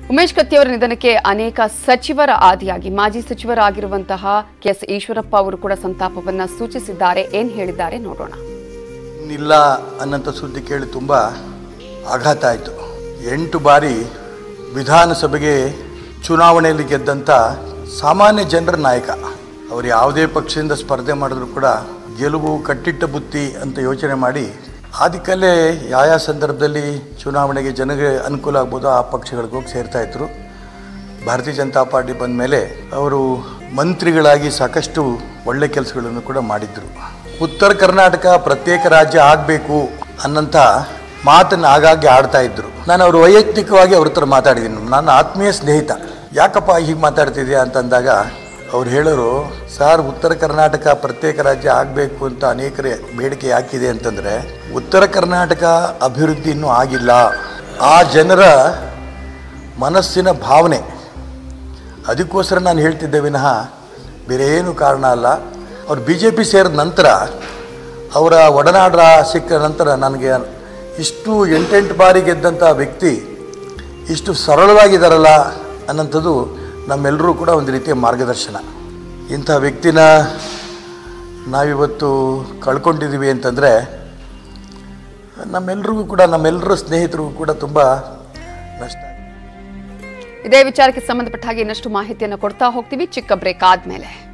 ಉಮೇಶ್ ಕತ್ತಿಯವರ ನಿಧನಕ್ಕೆ ಅನೇಕ ಸಚಿವರ ಆದಿಯಾಗಿ ಮಾಜಿ ಸಚಿವರಾಗಿರುವಂತಹ ಕೆಎಸ್ ಈಶ್ವರಪ್ಪ ಅವರು ಕೂಡ ಸಂತಾಪವನ್ನ ಸೂಚಿಸಿದ್ದಾರೆ ಏನ್ ಹೇಳಿದ್ದಾರೆ ನೋಡೋಣ ಇಲ್ಲ ಅನ್ನೋಂಥ ಸುದ್ದಿ ಕೇಳಿ ತುಂಬ ಆಘಾತ ಆಯಿತು ಎಂಟು ಬಾರಿ ವಿಧಾನಸಭೆಗೆ ಚುನಾವಣೆಯಲ್ಲಿ ಗೆದ್ದಂಥ ಸಾಮಾನ್ಯ ಜನರ ನಾಯಕ ಅವರು ಯಾವುದೇ ಪಕ್ಷದಿಂದ ಸ್ಪರ್ಧೆ ಮಾಡಿದ್ರು ಕೂಡ ಗೆಲುವು ಕಟ್ಟಿಟ್ಟ ಬುತ್ತಿ ಅಂತ ಯೋಚನೆ ಮಾಡಿ ಆದಿಕಲ್ಲೇ ಯಾವ ಸಂದರ್ಭದಲ್ಲಿ ಚುನಾವಣೆಗೆ ಜನಗೆ ಅನುಕೂಲ ಆಗ್ಬೋದು ಆ ಪಕ್ಷಗಳಿಗೆ ಹೋಗಿ ಸೇರ್ತಾ ಇದ್ರು ಭಾರತೀಯ ಜನತಾ ಪಾರ್ಟಿ ಬಂದ ಮೇಲೆ ಅವರು ಮಂತ್ರಿಗಳಾಗಿ ಸಾಕಷ್ಟು ಒಳ್ಳೆ ಕೆಲಸಗಳನ್ನು ಕೂಡ ಮಾಡಿದ್ರು ಉತ್ತರ ಕರ್ನಾಟಕ ಪ್ರತ್ಯೇಕ ರಾಜ್ಯ ಆಗಬೇಕು ಅನ್ನಂಥ ಮಾತನ್ನು ಆಗಾಗ್ಗೆ ಆಡ್ತಾ ಇದ್ರು ನಾನು ಅವರು ವೈಯಕ್ತಿಕವಾಗಿ ಅವ್ರ ಹತ್ರ ಮಾತಾಡಿದ್ದೀನಿ ನನ್ನ ಆತ್ಮೀಯ ಸ್ನೇಹಿತ ಯಾಕಪ್ಪ ಹೀಗೆ ಮಾತಾಡ್ತಿದ್ಯಾ ಅಂತಂದಾಗ ಅವ್ರು ಹೇಳೋರು ಸರ್ ಉತ್ತರ ಕರ್ನಾಟಕ ಪ್ರತ್ಯೇಕ ರಾಜ್ಯ ಆಗಬೇಕು ಅಂತ ಅನೇಕರ ಬೇಡಿಕೆ ಯಾಕಿದೆ ಅಂತಂದರೆ ಉತ್ತರ ಕರ್ನಾಟಕ ಅಭಿವೃದ್ಧಿ ಇನ್ನೂ ಆಗಿಲ್ಲ ಆ ಜನರ ಮನಸ್ಸಿನ ಭಾವನೆ ಅದಕ್ಕೋಸ್ಕರ ನಾನು ಹೇಳ್ತಿದ್ದೆ ವಿನಃ ಬೇರೆ ಏನು ಕಾರಣ ಅಲ್ಲ ಅವ್ರು ಬಿ ಜೆ ಪಿ ಸೇರಿದ ನಂತರ ಅವರ ಒಡನಾಡ ಸಿಕ್ಕ ನಂತರ ನನಗೆ ಇಷ್ಟು ಎಂಟೆಂಟು ಬಾರಿ ಗೆದ್ದಂಥ ವ್ಯಕ್ತಿ ಇಷ್ಟು ಸರಳವಾಗಿದ್ದಾರಲ್ಲ ಅನ್ನೋಂಥದ್ದು ನಮ್ಮೆಲ್ಲರೂ ಕೂಡ ಒಂದು ರೀತಿಯ ಮಾರ್ಗದರ್ಶನ ಇಂಥ ವ್ಯಕ್ತಿನ ನಾವಿವತ್ತು ಕಳ್ಕೊಂಡಿದ್ದೀವಿ ಅಂತಂದರೆ ನಮ್ಮೆಲ್ರಿಗೂ ಕೂಡ ನಮ್ಮೆಲ್ಲರ ಸ್ನೇಹಿತರಿಗೂ ಕೂಡ ತುಂಬ ನಷ್ಟ ಆಗಿದೆ. ಇದೇ ವಿಚಾರಕ್ಕೆ ಸಂಬಂಧಪಟ್ಟ ಹಾಗೆ ಇನ್ನಷ್ಟು ಮಾಹಿತಿಯನ್ನು ಕೊಡ್ತಾ ಹೋಗ್ತೀವಿ ಚಿಕ್ಕ ಬ್ರೇಕ್ ಆದ್ಮೇಲೆ